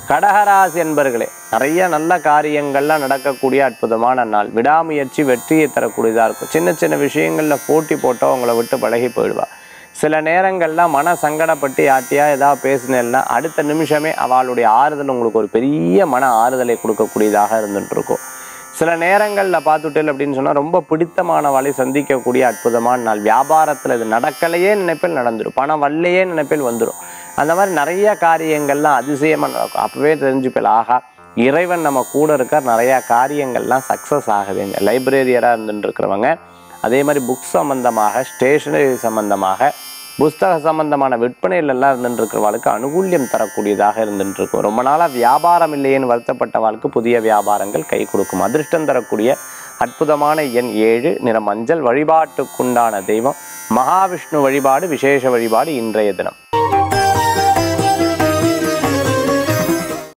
கடகராசி என்பர்களே நிறைய நல்ல காரியங்கள்லாம் நடக்கக்கூடிய அற்புதமான நாள் விடாமுயற்சி வெற்றியை தரக்கூடியதாக இருக்கும் சின்ன சின்ன விஷயங்களில் போட்டி போட்டோ அவங்கள விட்டு பழகி போயிடுவா சில நேரங்கள்லாம் மன சங்கடப்பட்டு யார்ட்டையா ஏதாவது பேசினேன்னா அடுத்த நிமிஷமே அவளுடைய ஆறுதல் உங்களுக்கு ஒரு பெரிய மன ஆறுதலை கொடுக்கக்கூடியதாக இருந்துட்டு இருக்கும் சில நேரங்களில் பார்த்துட்டேன் அப்படின்னு சொன்னால் ரொம்ப பிடித்தமானவளை சந்திக்கக்கூடிய அற்புதமான நாள் வியாபாரத்தில் இது நடக்கலையே நினைப்பில் நடந்துடும் பணம் வரலையே நினைப்பில் வந்துடும் அந்த மாதிரி நிறைய காரியங்கள்லாம் அதிசயமாக நடக்கும் அப்போவே தெரிஞ்சுப்பேன் ஆகா இறைவன் நம்ம கூட இருக்கார் நிறையா காரியங்கள்லாம் சக்ஸஸ் ஆகுதுங்க லைப்ரரியராக இருந்துட்டு இருக்கிறவங்க அதே மாதிரி புக் சம்பந்தமாக ஸ்டேஷனரி சம்பந்தமாக புஸ்தக சம்பந்தமான விற்பனையிலெல்லாம் இருந்துட்டு இருக்கிறவளுக்கு அனுகூல்யம் தரக்கூடியதாக இருந்துட்டு இருக்கும் ரொம்ப நாளாக வியாபாரம் இல்லையேன்னு வருத்தப்பட்டவாளுக்கு புதிய வியாபாரங்கள் கை கொடுக்கும் அதிர்ஷ்டம் தரக்கூடிய அற்புதமான எண் ஏழு நிற மஞ்சள் வழிபாட்டுக்குண்டான தெய்வம் மகாவிஷ்ணு வழிபாடு விசேஷ வழிபாடு இன்றைய தினம்